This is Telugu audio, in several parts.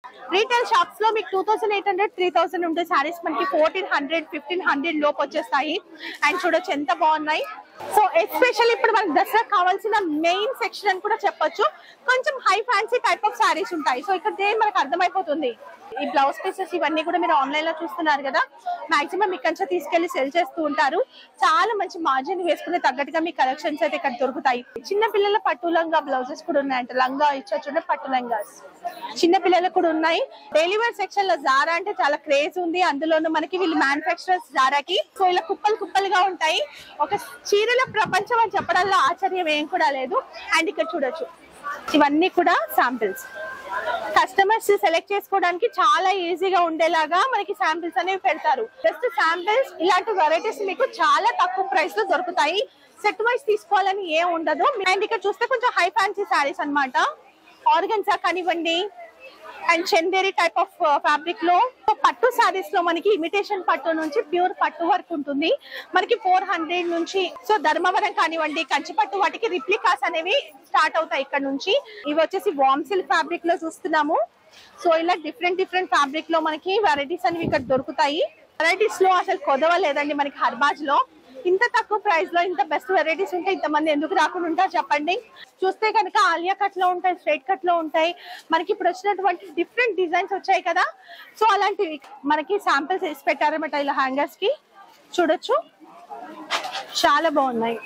రీటైల్ షాప్స్ లో మీకు two thousand eight hundred three thousand ఉంటే సారీస్ మనకి ఫోర్టీన్ హండ్రెడ్ ఫిఫ్టీన్ హండ్రెడ్ లోపు వచ్చేస్తాయి అండ్ చూడొచ్చు ఎంత బాగున్నాయి సో ఎస్పెషల్ ఇప్పుడు మనకి దసరా కావాల్సిన మెయిన్ సెక్షన్ అని కూడా చెప్పొచ్చు కొంచెం high fancy type of saris ఉంటాయి సో ఇక్కడ దేని మనకు అర్థమైపోతుంది ఈ బ్లౌజ్ పీసెస్ ఇవన్నీ కూడా మీరు ఆన్లైన్ లో చూస్తున్నారు కదా మాక్సిమం ఇక్కడ నుంచి తీసుకెళ్లి సెల్ చేస్తూ ఉంటారు చాలా మంచి మార్జిన్ వేసుకునే తగ్గట్టుగా మీ కలెక్షన్స్ అయితే ఇక్కడ దొరుకుతాయి చిన్న పిల్లల పట్టు లంగా బ్లౌజెస్ కూడా ఉన్నాయంట లంగా ఇచ్చొచ్చు పట్టు లంగాస్ చిన్న పిల్లలకు కూడా ఉన్నాయి డైలీ వేర్ సెక్షన్ లో జారా అంటే చాలా క్రేజ్ ఉంది అందులోనూ మనకి వీళ్ళు మ్యానుఫాక్చరర్స్ జారాకి సో ఇలా కుప్పలు కుప్పలుగా ఉంటాయి ఒక చీరల ప్రపంచం అని చెప్పడంలో ఆశ్చర్యం ఏం కూడా లేదు అండ్ ఇక్కడ చూడొచ్చు ఇవన్నీ కూడా శాంపిల్స్ కస్టమర్స్ సెలెక్ట్ చేసుకోవడానికి చాలా ఈజీగా ఉండేలాగా మనకి శాంపిల్స్ అనేవి పెడతారు జస్ట్ శాంపిల్స్ ఇలాంటి వెరైటీస్ మీకు చాలా తక్కువ ప్రైస్ లో దొరుకుతాయి సెట్ వైస్ తీసుకోవాలని ఏం ఉండదు అండ్ ఇక్కడ చూస్తే కొంచెం హై ఫ్యాన్సీ శారీస్ అన్నమాట ఆర్గన్సా కానివ్వండి and Chanderi type of fabric లో సో పట్టు శారీస్ లో మనకి ఇమిటేషన్ పట్టు నుంచి ప్యూర్ పట్టు వరకు ఉంటుంది మనకి ఫోర్ హండ్రెడ్ నుంచి సో ధర్మవరం కానివ్వండి కంచి పట్టు వాటికి రిప్లికాస్ అనేవి స్టార్ట్ అవుతాయి ఇక్కడ నుంచి ఇవి వచ్చేసి వామ్ సిల్క్ ఫ్యాబ్రిక్ లో చూస్తున్నాము సో ఇలా డిఫరెంట్ డిఫరెంట్ ఫ్యాబ్రిక్ లో మనకి వెరైటీస్ అనేవి ఇక్కడ దొరుకుతాయి వెరైటీస్ లో అసలు కొదవ లేదండి మనకి హర్బాజ్ లో ఇంత తక్కువ ప్రైస్ లో ఇంత బెస్ట్ వెరైటీస్ ఉంటే ఇంతమంది ఎందుకు రాకుండా ఉంటారు చెప్పండి చూస్తే కనుక ఆలియా కట్ లో ఉంటాయి స్ట్రైట్ కట్ లో ఉంటాయి మనకి ఇప్పుడు వచ్చినటువంటి డిఫరెంట్ డిజైన్స్ వచ్చాయి కదా సో అలాంటివి మనకి శాంపిల్స్ వేసి పెట్టారన్నమాట ఇలా హ్యాంగర్స్ కి చూడొచ్చు చాలా బాగున్నాయి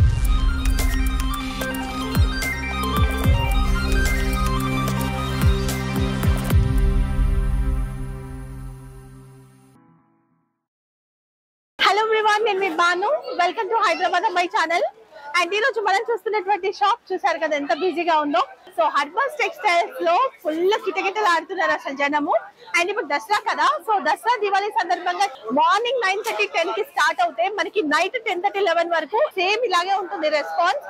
హలో ఎవ్రీవన్ నేను మీ Banu welcome to Hyderabad my channel and ఈ రోజు మనం చూస్తున్నటువంటి షాప్ చూసారు కదా ఎంత బిజీగా ఉందో సో హర్బల్స్ టెక్స్టైల్స్ లో ఫుల్ కిటకిటలు ఆడుతున్నారు అసలు జనము అండ్ ఇప్పుడు దసరా కదా సో దసరా దివాళీ సందర్భంగా మార్నింగ్ నైన్ థర్టీ టెన్ కి స్టార్ట్ అవుతే మనకి నైట్ టెన్ థర్టీ లెవెన్ వరకు సేమ్ ఇలాగే ఉంటుంది రెస్పాన్స్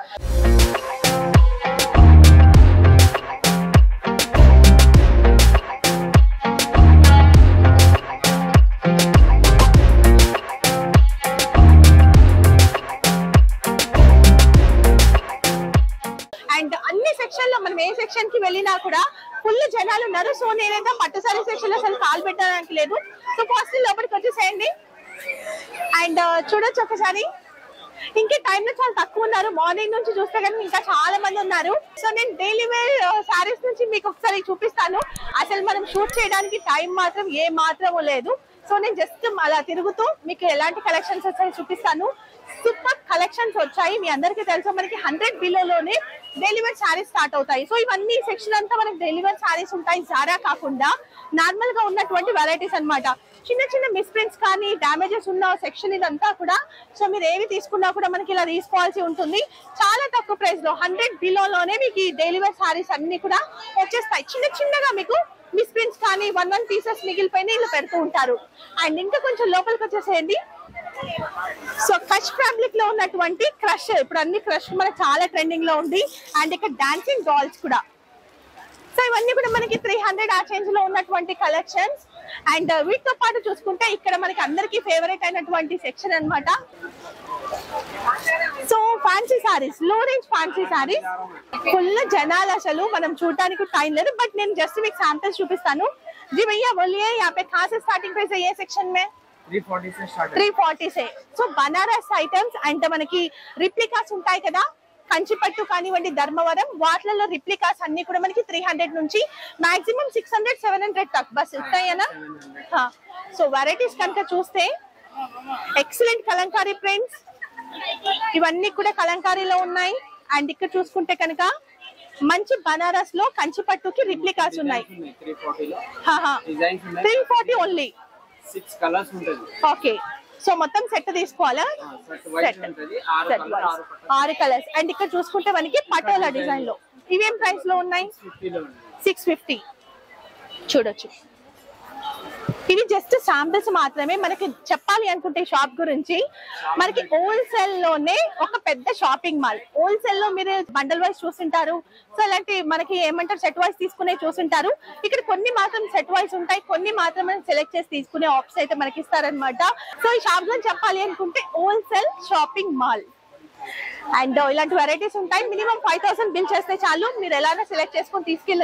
అండ్ అన్ని సెక్షన్ లో మనం ఏ సెక్షన్ కి వెళ్ళినా కూడా ఫుల్ జనాలు ఉన్నారు సో నేనైతే పట్టు సారీ సెక్షన్ లో అసలు కాల్ పెట్టడానికి లేదు సో ఫస్ట్ లోపలికి వచ్చేసేయండి అండ్ చూడొచ్చు ఒకసారి ఇంకా టైం లో చాలా తక్కువ ఉన్నారు మార్నింగ్ నుంచి చూస్తే కానీ ఇంకా చాలా మంది ఉన్నారు సో నేను డైలీ వేర్ సారీస్ నుంచి మీకు ఒకసారి చూపిస్తాను అసలు మనం షూట్ చేయడానికి టైం మాత్రం ఏ మాత్రము లేదు సో నేను జస్ట్ అలా తిరుగుతూ మీకు ఎలాంటి కలెక్షన్స్ వచ్చాయో చూపిస్తాను సూపర్ కలెక్షన్స్ వచ్చాయి మీ అందరికీ తెలుసు మనకి హండ్రెడ్ బిలోలోనే డెలివరీ శారీస్ స్టార్ట్ అవుతాయి సో ఇవన్నీ సెక్షన్ అంతా మనకి డెలివరీ శారీస్ ఉంటాయి జారా కాకుండా నార్మల్ గా ఉన్నటువంటి వెరైటీస్ అన్నమాట చిన్న చిన్న మిస్ప్రింట్స్ కానీ డ్యామేజెస్ ఉన్న సెక్షన్ ఇదంతా కూడా సో మీరు ఏవి తీసుకున్నా కూడా మనకి ఇలా తీసుకోవాల్సి ఉంటుంది చాలా తక్కువ ప్రైస్ లో హండ్రెడ్ బిలోలోనే మీకు ఈ డెలివరీ శారీస్ అన్ని కూడా వచ్చేస్తాయి చిన్న చిన్నగా మీకు మిస్ప్రింట్స్ కానీ వన్ వన్ పీసెస్ మిగిలిపోయిన ఇలా పెడుతూ ఉంటారు అండ్ ఇంకా కొంచెం లోపలికి వచ్చేసేయండి సో క్రష్ ఫ్యాబ్రిక్ లో ఉన్నటువంటి క్రష్ ఇప్పుడు అన్ని క్రష్ మనకి చాలా ట్రెండింగ్ లో ఉంది అండ్ ఇక్కడ డాన్సింగ్ డాల్స్ కూడా సో ఇవన్నీ కూడా మనకి త్రీ హండ్రెడ్ ఆ చేంజ్ లో ఉన్నటువంటి కలెక్షన్స్ అండ్ వీటితో పాటు చూసుకుంటే ఇక్కడ మనకి అందరికి ఫేవరెట్ అయినటువంటి సెక్షన్ అన్నమాట సో ఫ్యాన్సీ సారీస్ లో రేంజ్ ఫ్యాన్సీ సారీస్ ఫుల్ జనాలు అసలు మనం చూడడానికి టైం లేదు బట్ నేను జస్ట్ మీకు శాంపిల్స్ చూపిస్తాను जी भैया बोलिए यहाँ पे कहाँ से स्टार्टिंग प्राइस है ये सेक्शन में త్రీ ఫార్టీ से स्टार्ट త్రీ ఫార్టీ సే సో బనారస్ ఐటమ్స్ అంటే మనకి రిప్లికాస్ ఉంటాయి కదా కంచిపట్టు కానివ్వండి ధర్మవరం వాటిలలో రిప్లికాస్ అన్ని కూడా మనకి త్రీ హండ్రెడ్ నుంచి maximum six hundred seven hundred తక్ బస్ ఇస్తాయనా సో వెరైటీస్ కనుక చూస్తే ఎక్సలెంట్ కలంకారీ ప్రింట్స్ ఇవన్నీ కూడా కలంకారీలో ఉన్నాయి అండ్ ఇక్కడ చూసుకుంటే కనుక మంచి బనారస్ లో కంచిపట్టుకి రిప్లికాస్ ఉన్నాయి త్రీ ఫార్టీలో హాహా డిజైన్స్ ఉన్నాయి three forty only six colours ఉంటుంది ఓకే సో మొత్తం సెట్ తీసుకోవాలా సెట్ వైట్ సెట్ ఉంటుంది ఆరు సెట్ కలర్ ఆరు ఆరు కలర్స్ అండ్ ఇక్కడ చూసుకుంటే మనకి పటోలా డిజైన్ లో ఇవేం ప్రైస్ లో ఉన్నాయి ఫిఫ్టీలో ఉంది సిక్స్ ఫిఫ్టీ చూడొచ్చు ఇవి జస్ట్ శాంపిల్స్ మాత్రమే మనకి చెప్పాలి అనుకుంటే షాప్ గురించి మనకి హోల్సేల్ లోనే ఒక పెద్ద షాపింగ్ మాల్ హోల్సేల్ లో మీరు బండల్ వైస్ చూసింటారు సో అలాంటి మనకి ఏమంటారు సెట్ వైస్ తీసుకునే చూసింటారు ఇక్కడ కొన్ని మాత్రం సెట్ వైస్ ఉంటాయి కొన్ని మాత్రం సెలెక్ట్ చేసి తీసుకునే ఆప్షన్ అయితే మనకి ఇస్తారనమాట సో ఈ షాప్ లో చెప్పాలి అనుకుంటే హోల్సేల్ షాపింగ్ మాల్ అండ్ ఇలాంటి వెరైటీస్ ఉంటాయి మినిమం ఫైవ్ థౌసండ్ బిల్ చేస్తే చాలు మీరు ఎలాగో సెలెక్ట్ చేసుకొని తీసుకెళ్ళొచ్చు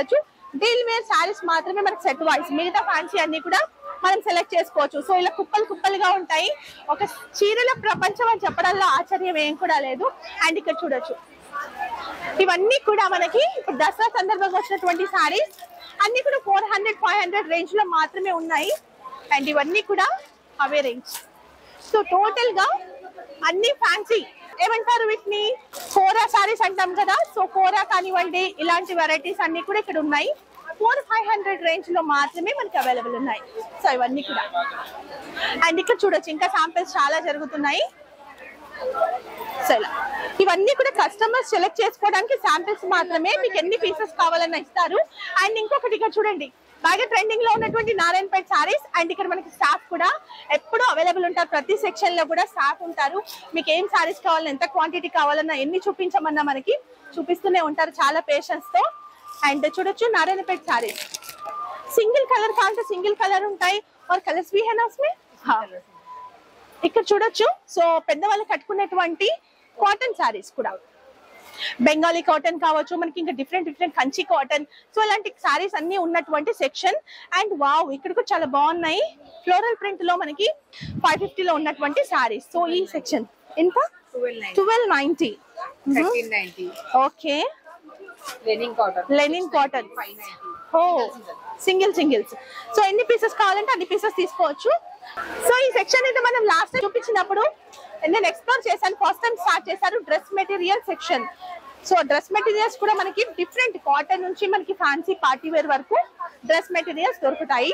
డీల్ వేర్ శారీస్ మాత్రమే మనకి సెట్ వైస్ మిగతా ఫ్యాన్సీ అన్ని కూడా మనం సెలెక్ట్ చేసుకోవచ్చు సో ఇలా కుప్పలు కుప్పలుగా ఉంటాయి ఒక చీరల ప్రపంచం అని చెప్పడంలో ఆశ్చర్యం ఏం కూడా లేదు అండ్ ఇక్కడ చూడొచ్చు ఇవన్నీ కూడా మనకి ఇప్పుడు దసరా సందర్భంగా వచ్చినటువంటి సారీస్ అన్ని కూడా four hundred five hundred range లో మాత్రమే ఉన్నాయి అండ్ ఇవన్నీ కూడా అవే రేంజ్ సో టోటల్ గా అన్ని ఫ్యాన్సీ ఏమంటారు వీటిని కోరా సారీస్ అంటాం కదా సో కోరా కానివ్వండి ఇలాంటి వెరైటీస్ అన్ని కూడా ఇక్కడ ఉన్నాయి ఫోర్ ఫైవ్ హండ్రెడ్ రేంజ్ లో మాత్రమే మనకి అవైలబుల్ ఉన్నాయి సో ఇవన్నీ కూడా అండ్ ఇక్కడ చూడొచ్చు ఇంకా శాంపిల్స్ చాలా జరుగుతున్నాయి సో ఇలా ఇవన్నీ కూడా కస్టమర్స్ సెలెక్ట్ చేసుకోవడానికి శాంపిల్స్ మాత్రమే మీకు ఎన్ని పీసెస్ కావాలన్నా ఇస్తారు అండ్ ఇంకొకటి ఇక్కడ చూడండి బాగా ట్రెండింగ్ లో ఉన్నటువంటి నారాయణపేట సారీస్ అండ్ ఇక్కడ మనకి స్టాఫ్ కూడా ఎప్పుడూ అవైలబుల్ ఉంటారు ప్రతి సెక్షన్ లో కూడా స్టాఫ్ ఉంటారు మీకు ఏం సారీస్ కావాలన్నా ఎంత క్వాంటిటీ కావాలన్నా ఎన్ని చూపించమన్నా మనకి చూపిస్తూనే ఉంటారు చాలా పేషెన్స్ తో అండ్ చూడొచ్చు నారాయణపేట సారీస్ సింగిల్ కలర్ కావాలంటే సింగిల్ కలర్ ఉంటాయి और कलर्स भी है ना उसमें हाँ ఇక్కడ చూడొచ్చు సో పెద్దవాళ్ళు కట్టుకునేటువంటి కాటన్ సారీస్ కూడా బెంగాలీ కాటన్ కావచ్చు మనకి ఇంకా different different Kanchi cotton so ఇలాంటి సారీస్ అన్ని ఉన్నటువంటి సెక్షన్ అండ్ వావ్ ఇక్కడ కూడా చాలా బాగున్నాయి ఫ్లోరల్ ప్రింట్ లో మనకి ఫైవ్ ఫిఫ్టీలో ఉన్నటువంటి సారీస్ సో ఈ సెక్షన్ ఎంత twelve nine twelve ninety thirteen ninety okay linen cotton linen cotton five ninety ఓ సింగిల్ సింగిల్స్ సో ఎన్ని పీసెస్ కావాలంటే అన్ని పీసెస్ తీసుకోవచ్చు సో ఈ సెక్షన్ అయితే మనం లాస్ట్ చూపించినప్పుడు నేను ఎక్స్ప్లోర్ చేశాను ఫస్ట్ టైం స్టార్ట్ చేశారు dress material section so dress materials కూడా మనకి డిఫరెంట్ కాటన్ నుంచి మనకి ఫ్యాన్సీ పార్టీ వేర్ వరకు డ్రెస్ మెటీరియల్స్ దొరుకుతాయి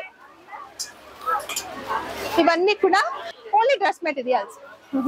ఇవన్నీ కూడా ఓన్లీ డ్రెస్ మెటీరియల్స్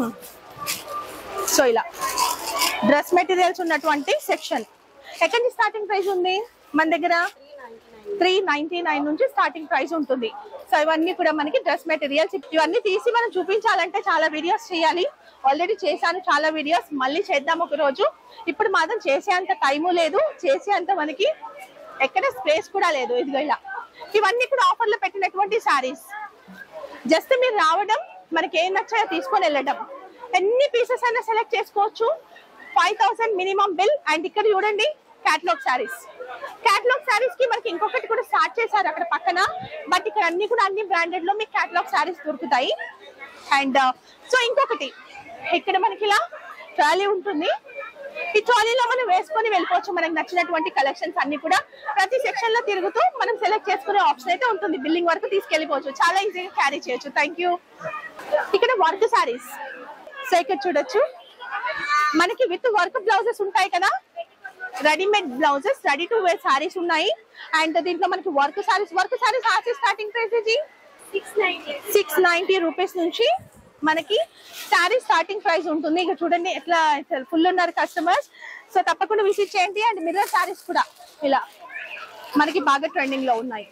సో ఇలా డ్రెస్ మెటీరియల్స్ ఉన్నటువంటి సెక్షన్ ఎక్కడి నుంచి స్టార్టింగ్ ప్రైస్ ఉంది మన దగ్గర త్రీ నైన్టీ నైన్ నుంచి స్టార్టింగ్ ప్రైస్ ఉంటుంది సో ఇవన్నీ కూడా మనకి డ్రెస్ మెటీరియల్స్ ఇవన్నీ తీసి మనం చూపించాలంటే చాలా వీడియోస్ చేయాలి ఆల్రెడీ చేశాను చాలా వీడియోస్ మళ్ళీ చేద్దాం ఒక రోజు ఇప్పుడు మాత్రం చేసేంత టైము లేదు చేసేంత మనకి ఎక్కడ స్పేస్ కూడా లేదు ఇదిగో ఇలా ఇవన్నీ కూడా ఆఫర్లో పెట్టినటువంటి సారీస్ జస్ట్ మీరు రావడం మనకి ఏం నచ్చాయో తీసుకొని వెళ్ళడం ఎన్ని పీసెస్ అయినా సెలెక్ట్ చేసుకోవచ్చు five thousand minimum bill and ఇక్కడ చూడండి క్యాటలాగ్ శారీస్ క్యాటలాగ్ శారీస్ కి మనకి ఇంకొకటి కూడా స్టార్ట్ చేశారు అక్కడ పక్కన బట్ ఇక్కడ అన్ని కూడా అన్ని బ్రాండెడ్ లో మీకు క్యాటలాగ్ శారీస్ దొరుకుతాయి అండ్ సో ఇంకొకటి ఇక్కడ మనకి ఇలా ట్రాలీ ఉంటుంది ఈ ట్రాలీలో మనం వేసుకొని వెళ్ళిపోవచ్చు మనకు నచ్చినటువంటి కలెక్షన్స్ అన్ని కూడా ప్రతి సెక్షన్ లో తిరుగుతూ మనం సెలెక్ట్ చేసుకునే ఆప్షన్ అయితే ఉంటుంది బిల్లింగ్ వరకు తీసుకెళ్ళిపోవచ్చు చాలా ఈజీగా క్యారీ చేయొచ్చు థ్యాంక్ యూ ఇక్కడ వర్క్ సారీస్ సో ఇక్కడ చూడొచ్చు మనకి విత్ వర్క్ బ్లౌజెస్ ఉంటాయి కదా readymade blouses ready to wear saris ఉన్నాయి అండ్ దీంట్లో మనకి వర్క్ సారీస్ వర్క్ సారీస్ ఆసి స్టార్టింగ్ ప్రైస్ ఇది సిక్స్ నైన్టీ రూపీస్ నుంచి మనకి శారీ స్టార్టింగ్ ప్రైస్ ఉంటుంది ఇక చూడండి ఎట్లా ఫుల్ ఉన్నారు కస్టమర్స్ సో తప్పకుండా విజిట్ చేయండి అండ్ మిర్రర్ శారీస్ కూడా ఇలా మనకి బాగా ట్రెండింగ్ లో ఉన్నాయి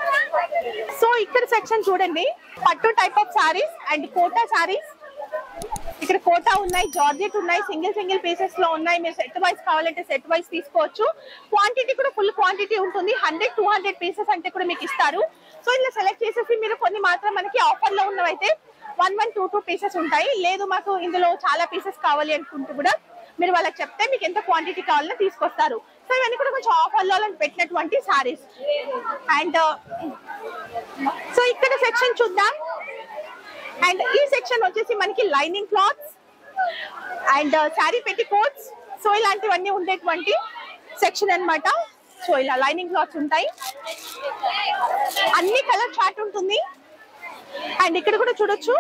సో ఇక్కడ సెక్షన్ చూడండి పట్టు type of saris and Kota saris ఇక్కడ కోటా ఉన్నాయి జార్జెట్ ఉన్నాయి సింగిల్ సింగిల్ పీసెస్ లో ఉన్నాయి మీరు సెట్ వైస్ కావాలంటే సెట్ వైస్ తీసుకోవచ్చు క్వాంటిటీ కూడా ఫుల్ క్వాంటిటీ ఉంటుంది హండ్రెడ్ టూ హండ్రెడ్ పీసెస్ అంటే కూడా మీకు ఇస్తారు సో ఇలా సెలెక్ట్ చేసేసి మీరు కొన్ని మాత్రం మనకి ఆఫర్ లో ఉన్నవైతే one one two two pieces ఉంటాయి లేదు మాకు ఇందులో చాలా పీసెస్ కావాలి అనుకుంటూ కూడా మీరు వాళ్ళకి చెప్తే మీకు ఎంత క్వాంటిటీ కావాలో తీసుకొస్తారు సో ఇవన్నీ కూడా కొంచెం ఆఫర్ లో పెట్టినటువంటి సారీస్ అండ్ సో ఇక్కడ సెక్షన్ చూద్దాం అండ్ ఈ సెక్షన్ వచ్చేసి మనకి లైనింగ్ క్లాత్స్ అండ్ శారీ పెట్టి కోట్స్ సో ఇలాంటివన్నీ ఉండేటువంటి సెక్షన్ అన్నమాట సో ఇలా లైనింగ్ క్లాత్స్ ఉంటాయి అన్ని కలర్ చార్ట్ ఉంటుంది అండ్ ఇక్కడ కూడా చూడొచ్చు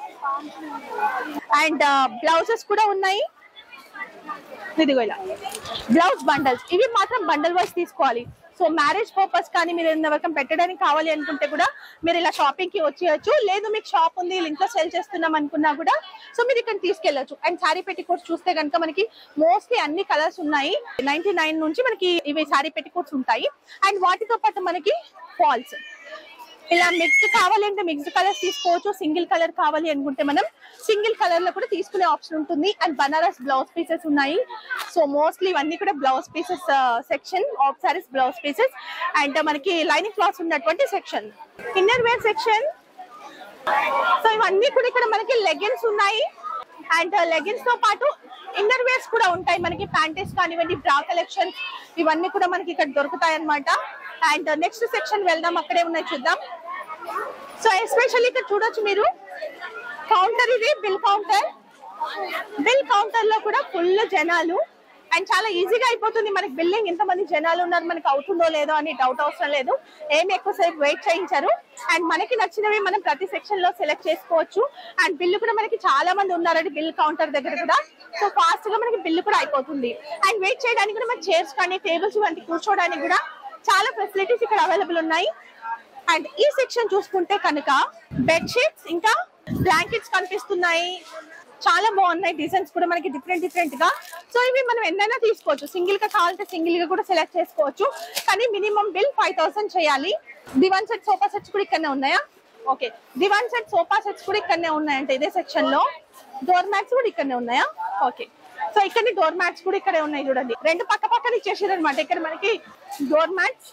అండ్ బ్లౌజెస్ కూడా ఉన్నాయి ఇదిగో ఇలా బ్లౌజ్ బండల్స్ ఇవి మాత్రం బండల్ వైస్ తీసుకోవాలి సో మ్యారేజ్ పర్పస్ కానీ మీరు ఎవరికైనా పెట్టడానికి కావాలి అనుకుంటే కూడా మీరు ఇలా షాపింగ్ కి వచ్చేయచ్చు లేదు మీకు షాప్ ఉంది ఇంట్లో సెల్ చేస్తున్నాం అనుకున్నా కూడా సో మీరు ఇక్కడ తీసుకెళ్ళచ్చు అండ్ శారీ పెట్టి చూస్తే కనుక మనకి మోస్ట్లీ అన్ని కలర్స్ ఉన్నాయి నైన్టీ నైన్ నుంచి మనకి ఇవి శారీ పెట్టి ఉంటాయి అండ్ వాటితో పాటు మనకి ఫాల్స్ ఇలా మిక్స్డ్ కావాలంటే మిక్స్డ్ కలర్స్ తీసుకోవచ్చు సింగిల్ కలర్ కావాలి అనుకుంటే మనం సింగిల్ కలర్ లో కూడా తీసుకునే ఆప్షన్ ఉంటుంది అండ్ బనారస్ బ్లౌజ్ పీసెస్ ఉన్నాయి సో మోస్ట్లీ ఇవన్నీ కూడా blouse pieces section of saris blouse pieces and మనకి లైనింగ్ క్లాత్స్ ఉన్నటువంటి section inner wear section so ఇవన్నీ కూడా ఇక్కడ మనకి లెగిన్స్ ఉన్నాయి అండ్ లెగిన్స్ తో పాటు ఇన్నర్ వేర్స్ కూడా ఉంటాయి మనకి ప్యాంటీస్ కానివ్వండి బ్రా కలెక్షన్ ఇవన్నీ కూడా మనకి ఇక్కడ దొరుకుతాయి అన్నమాట అండ్ నెక్స్ట్ సెక్షన్ వెళ్దాం అక్కడే ఉన్నాయి చూద్దాం సో ఎస్పెషల్లీ ఇక్కడ చూడొచ్చు మీరు కౌంటర్ ఇది బిల్ కౌంటర్ బిల్ కౌంటర్ లో కూడా ఫుల్ జనాలు అండ్ చాలా ఈజీగా అయిపోతుంది మనకి బిల్లింగ్ ఇంతమంది జనాలు ఉన్నారు మనకి అవుతుందో లేదో అని డౌట్ అవసరం లేదు ఏం ఎక్కువసేపు వెయిట్ చేయించారు అండ్ మనకి నచ్చినవి మనం ప్రతి సెక్షన్ లో సెలెక్ట్ చేసుకోవచ్చు అండ్ బిల్లు కూడా మనకి చాలా మంది ఉన్నారండి బిల్ కౌంటర్ దగ్గర కూడా సో ఫాస్ట్ గా మనకి బిల్లు కూడా అయిపోతుంది అండ్ వెయిట్ చేయడానికి కూడా మన చైర్స్ కానీ టేబుల్స్ వంటి కూర్చోడానికి కూడా చాలా ఫెసిలిటీస్ ఇక్కడ అవైలబుల్ ఉన్నాయి అండ్ ఈ సెక్షన్ చూసుకుంటే కనుక బెడ్ షీట్స్ ఇంకా బ్లాంకెట్స్ కనిపిస్తున్నాయి చాలా బాగున్నాయి డిజైన్స్ కూడా మనకి డిఫరెంట్ డిఫరెంట్ గా సో ఇవి మనం ఎన్నైనా తీసుకోవచ్చు సింగిల్ గా కావాలంటే సింగిల్ గా కూడా సెలెక్ట్ చేసుకోవచ్చు కానీ మినిమం బిల్ ఫైవ్ థౌసండ్ చేయాలి దివాన్ సెట్ సోఫా సెట్స్ కూడా ఇక్కడనే ఉన్నాయా okay divan set sofa sets కూడా ఇక్కడనే ఉన్నాయంటే ఇదే సెక్షన్ లో డోర్ మ్యాట్స్ కూడా ఇక్కడనే ఉన్నాయా ఓకే సో ఇక్కడ డోర్ మ్యాట్స్ కూడా ఇక్కడే ఉన్నాయి చూడండి రెండు పక్క పక్కన ఇచ్చేసారు అనమాట ఇక్కడ మనకి డోర్ మ్యాట్స్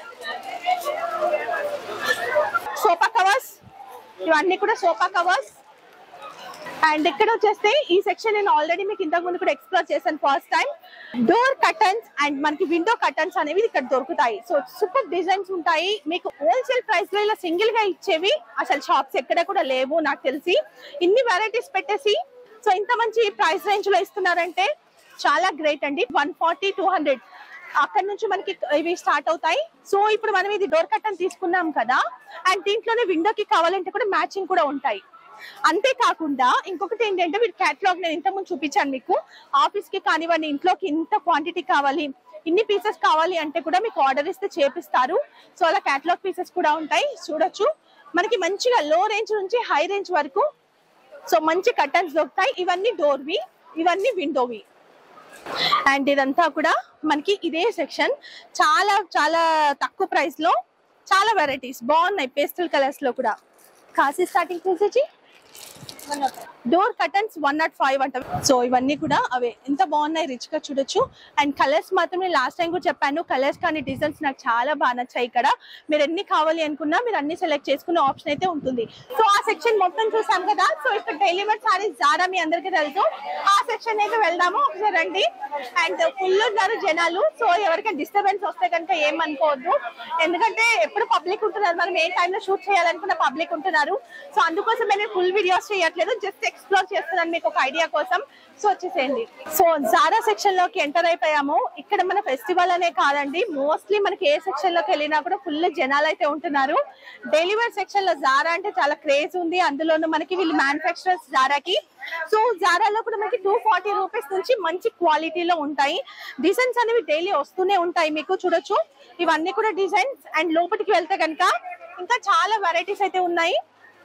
సోఫా కవర్స్ ఇవన్నీ కూడా సోఫా కవర్స్ అండ్ ఇక్కడ వచ్చేస్తే ఈ సెక్షన్ నేను ఆల్రెడీ మీకు ఇంతకు ముందు కూడా ఎక్స్ప్లోర్ చేశాను first time door curtains and మనకి విండో కర్టన్స్ అనేవి ఇక్కడ దొరుకుతాయి సో సూపర్ డిజైన్స్ ఉంటాయి మీకు హోల్సేల్ ప్రైస్ లో ఇలా సింగిల్ గా ఇచ్చేవి అసలు షాప్స్ ఎక్కడ కూడా లేవు నాకు తెలిసి ఇన్ని వెరైటీస్ పెట్టేసి సో ఇంత మంచి ప్రైస్ రేంజ్ లో ఇస్తున్నారంటే చాలా గ్రేట్ అండి వన్ ఫార్టీ టూ హండ్రెడ్ అక్కడ నుంచి మనకి ఇవి స్టార్ట్ అవుతాయి సో ఇప్పుడు మనం ఇది డోర్ కట్టన్ తీసుకున్నాం కదా అండ్ దీంట్లోనే విండోకి కావాలంటే కూడా మ్యాచింగ్ కూడా ఉంటాయి అంతేకాకుండా ఇంకొకటి ఏంటంటే వీటి క్యాటలాగ్ నేను ఇంతకుముందు చూపించాను మీకు ఆఫీస్ కి కానివ్వండి ఇంట్లోకి ఇంత క్వాంటిటీ కావాలి ఇన్ని పీసెస్ కావాలి అంటే కూడా మీకు ఆర్డర్ ఇస్తే చేపిస్తారు సో అలా క్యాటలాగ్ పీసెస్ కూడా ఉంటాయి చూడొచ్చు మనకి మంచిగా లో రేంజ్ నుంచి హై రేంజ్ వరకు సో మంచి కర్టన్స్ దొరుకుతాయి ఇవన్నీ డోర్వి ఇవన్నీ విండోవి అండ్ ఇదంతా కూడా మనకి ఇదే సెక్షన్ చాలా చాలా తక్కువ ప్రైస్ లో చాలా వెరైటీస్ బాగున్నాయి పేస్టల్ కలర్స్ లో కూడా కాశీ స్టార్టింగ్ ప్రైస్ వచ్చి door curtains one nought five అంట సో ఇవన్నీ కూడా అవే ఎంత బాగున్నాయి రిచ్ గా చూడొచ్చు అండ్ కలర్స్ మాత్రం నేను లాస్ట్ టైం కూడా చెప్పాను కలర్స్ కానీ డిజైన్స్ నాకు చాలా బాగా నచ్చాయి ఇక్కడ మీరు ఎన్ని కావాలి అనుకున్నా మీరు అన్ని సెలెక్ట్ చేసుకునే ఆప్షన్ అయితే ఉంటుంది సో ఆ సెక్షన్ మొత్తం చూసాం కదా సో ఇక్కడ డైలీ వేర్ సారీస్ జారా మీ అందరికీ తెలుసు ఆ సెక్షన్ అయితే వెళ్దాము ఒకసారి రండి అండ్ ఫుల్ ఉన్నారు జనాలు సో ఎవరికైనా డిస్టర్బెన్స్ వస్తే కనుక ఏమనుకోవద్దు ఎందుకంటే ఎప్పుడు పబ్లిక్ ఉంటున్నారు మనం ఏ టైంలో షూట్ చేయాలనుకున్న పబ్లిక్ ఉంటున్నారు సో అందుకోసం నేను ఫుల్ వీడియోస్ చేయట్లేదు జస్ట్ ఎక్స్ప్లోర్ చేస్తున్నాను మీకు ఒక ఐడియా కోసం సో వచ్చేసేయండి సో జారా సెక్షన్ లోకి ఎంటర్ అయిపోయాము ఇక్కడ మన ఫెస్టివల్ అనే కాదండి మోస్ట్లీ మనకి ఏ సెక్షన్ లోకి వెళ్ళినా కూడా ఫుల్ జనాలు అయితే ఉంటున్నారు డెలివరీ సెక్షన్ లో జారా అంటే చాలా క్రేజ్ ఉంది అందులోనూ మనకి వీళ్ళు మ్యానుఫాక్చరర్స్ జారాకి సో జారాలో కూడా మనకి టూ ఫార్టీ రూపీస్ నుంచి మంచి క్వాలిటీలో ఉంటాయి డిజైన్స్ అనేవి డైలీ వస్తూనే ఉంటాయి మీకు చూడొచ్చు ఇవన్నీ కూడా డిజైన్స్ అండ్ లోపలికి వెళ్తే కనుక ఇంకా చాలా వెరైటీస్ అయితే ఉన్నాయి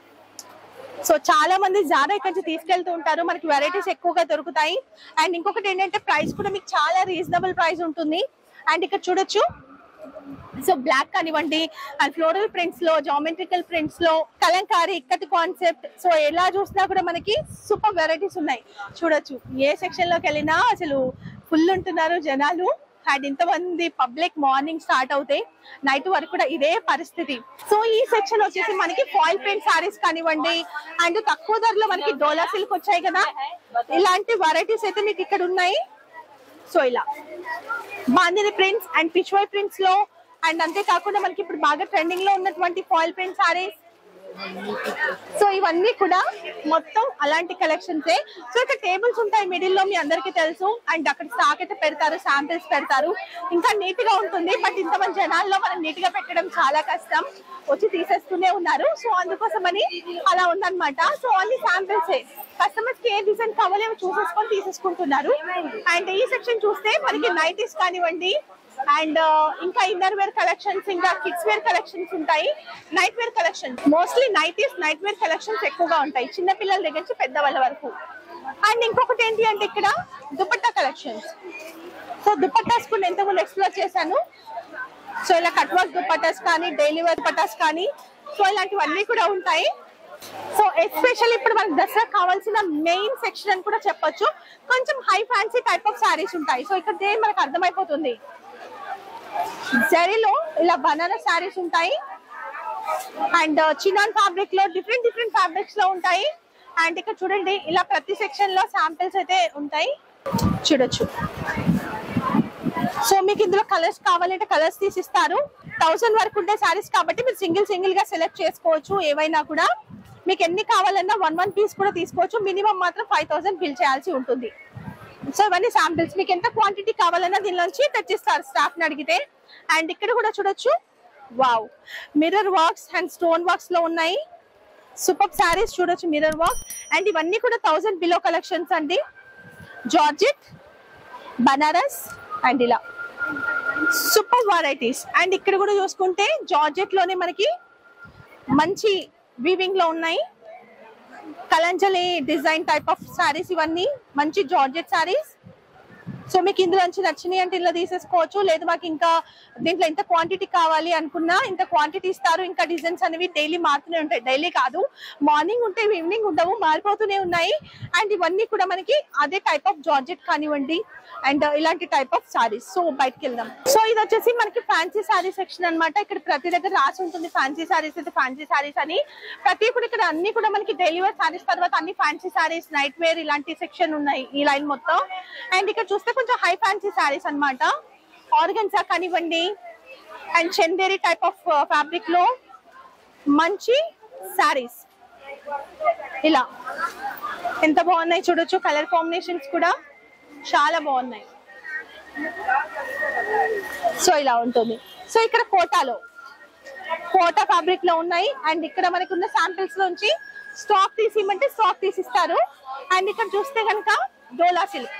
సో చాలా మంది జారా ఇక్కడి నుంచి తీసుకెళ్తూ ఉంటారు మనకి వెరైటీస్ ఎక్కువగా దొరుకుతాయి అండ్ ఇంకొకటి ఏంటంటే ప్రైస్ కూడా మీకు చాలా రీజనబుల్ ప్రైస్ ఉంటుంది అండ్ ఇక్కడ చూడొచ్చు సో బ్లాక్ కానివ్వండి అండ్ ఫ్లోరల్ ప్రింట్స్ లో జామెట్రికల్ ప్రింట్స్ లో కలంకారీ ఇక్కటి కాన్సెప్ట్ సో ఎలా చూసినా కూడా మనకి సూపర్ వెరైటీస్ ఉన్నాయి చూడొచ్చు ఏ సెక్షన్ లోకి వెళ్ళినా అసలు ఫుల్ ఉంటున్నారు జనాలు అండ్ ఇంతమంది పబ్లిక్ మార్నింగ్ స్టార్ట్ అవుతాయి నైట్ వరకు కూడా ఇదే పరిస్థితి సో ఈ సెక్షన్ వచ్చేసి మనకి ఫాయిల్ పెయింట్ సారీస్ కానివ్వండి అండ్ తక్కువ ధరలో మనకి డోలా సిల్క్ వచ్చాయి కదా ఇలాంటి వెరైటీస్ అయితే మీకు ఇక్కడ ఉన్నాయి సో ఇలా bandhani prints and pichwai prints లో అండ్ అంతేకాకుండా మనకి ఇప్పుడు బాగా ట్రెండింగ్ లో ఉన్నటువంటి ఫాయిల్ ప్రింట్ సారీస్ సో ఇవన్నీ కూడా మొత్తం అలాంటి కలెక్షన్స్ సో ఇక్కడ టేబుల్స్ ఉంటాయి మిడిల్ లో మీ అందరికీ తెలుసు అండ్ అక్కడ స్టాక్ అయితే పెడతారు శాంపిల్స్ పెడతారు ఇంకా నీట్ గా ఉంటుంది బట్ ఇంతమంది జనాల్లో మనం నీట్ గా పెట్టడం చాలా కష్టం వచ్చి తీసేస్తూనే ఉన్నారు సో అందుకోసమని అలా ఉందన్నమాట సో అన్ని శాంపిల్స్ కస్టమర్స్ కి ఏ డిజైన్ కావాలి అవి చూసేసుకొని తీసేసుకుంటున్నారు అండ్ ఈ సెక్షన్ చూస్తే మనకి నైటీస్ కానివ్వండి అండ్ ఇంకా ఇన్నర్ వేర్ కలెక్షన్స్ ఇంకా కిడ్స్ వేర్ కలెక్షన్స్ ఉంటాయి night wear collections mostly nighties night wear collections ఎక్కువగా ఉంటాయి చిన్న పిల్లల దగ్గర నుంచి పెద్దవాళ్ళ వరకు అండ్ ఇంకొకటి ఏంటి అంటే ఇక్కడ దుపట్టా కలెక్షన్స్ సో దుపట్టాస్ కూడా ఎంతమంది ఎక్స్ప్లోర్ చేశాను సో ఇలా కట్ వర్క్ దుపట్టాస్ కానీ డైలీ వేర్ దుపట్టాస్ కానీ సో ఇలాంటివన్నీ కూడా ఉంటాయి సో ఎస్పెషల్లీ ఇప్పుడు మనకు దసరా కావాల్సిన మెయిన్ సెక్షన్ అని కూడా చెప్పొచ్చు కొంచెం high fancy type of saris ఉంటాయి సో ఇక్కడ దేని మనకు అర్థమైపోతుంది జరీలో ఇలా బనానా శారీస్ ఉంటాయి అండ్ చినాన్ ఫ్యాబ్రిక్ లో డిఫరెంట్ డిఫరెంట్ ఫ్యాబ్రిక్స్ లో ఉంటాయి అండ్ ఇక్కడ చూడండి ఇలా ప్రతి సెక్షన్ లో శాంపిల్స్ అయితే ఉంటాయి చూడొచ్చు సో మీకు ఇందులో కలర్స్ కావాలంటే కలర్స్ తీసిస్తారు థౌసండ్ వరకు ఉండే శారీస్ కాబట్టి మీరు సింగిల్ సింగిల్ గా సెలెక్ట్ చేసుకోవచ్చు ఏవైనా కూడా మీకు ఎన్ని కావాలన్నా వన్ వన్ పీస్ కూడా తీసుకోవచ్చు మినిమం మాత్రం ఫైవ్ థౌసండ్ బిల్ చేయాల్సి ఉంటుంది సో ఇవన్నీ శాంపిల్స్ మీకు ఎంత క్వాంటిటీ కావాలన్నా దీనిలోంచి తెచ్చిస్తారు స్టాఫ్ ని అడిగితే అండ్ ఇక్కడ కూడా చూడొచ్చు wow mirror works and stone works లో ఉన్నాయి సూపర్ శారీస్ చూడొచ్చు మిర్రర్ వర్క్ అండ్ ఇవన్నీ కూడా థౌసండ్ బిలో కలెక్షన్స్ అండి జార్జెట్ బనారస్ అండ్ ఇలా సూపర్ వెరైటీస్ అండ్ ఇక్కడ కూడా చూసుకుంటే జార్జెట్ లోనే మనకి మంచి వీవింగ్ లో ఉన్నాయి Kalanjali design type of saris ఇవన్నీ మంచి జార్జెట్ సారీస్ సో మీకు ఇందులో నుంచి నచ్చినాయి అంటే ఇలా తీసేసుకోవచ్చు లేదు మాకు ఇంకా దీంట్లో ఎంత క్వాంటిటీ కావాలి అనుకున్నా ఇంత క్వాంటిటీ ఇస్తారు ఇంకా డిజైన్స్ అనేవి డైలీ మారుతూనే ఉంటాయి డైలీ కాదు మార్నింగ్ ఉంటే ఈవినింగ్ ఉండవు మారిపోతూనే ఉన్నాయి అండ్ ఇవన్నీ కూడా మనకి అదే టైప్ ఆఫ్ జార్జెట్ కానివ్వండి అండ్ ఇలాంటి టైప్ ఆఫ్ సారీస్ సో బయటకు వెళ్దాం సో ఇది వచ్చేసి మనకి ఫ్యాన్సీ సారీ సెక్షన్ అన్నమాట ఇక్కడ ప్రతి దగ్గర రాసి ఉంటుంది ఫ్యాన్సీ సారీస్ అయితే ఫ్యాన్సీ సారీస్ అని ప్రతి కూడా ఇక్కడ అన్ని కూడా మనకి డైలీ వేర్ సారీస్ తర్వాత అన్ని ఫ్యాన్సీ సారీస్ నైట్ వేర్ ఇలాంటి సెక్షన్ ఉన్నాయి ఈ లైన్ మొత్తం అండ్ ఇక్కడ చూస్తే కొంచెం హై ఫ్యాన్సీ సారీస్ అన్నమాట ఆర్గన్సా కానివ్వండి and Chanderi type of fabric లో మంచి సారీస్ ఇలా ఎంత బాగున్నాయి చూడొచ్చు కలర్ కాంబినేషన్స్ కూడా చాలా బాగున్నాయి సో ఇలా ఉంటుంది సో ఇక్కడ కోటాలో కోటా ఫ్యాబ్రిక్ లో ఉన్నాయి అండ్ ఇక్కడ మనకి ఉన్న శాంపిల్స్ లోంచి స్టాక్ తీసి ఇమ్మంటే స్టాక్ తీసిస్తారు అండ్ ఇక్కడ చూస్తే కనుక డోలా సిల్క్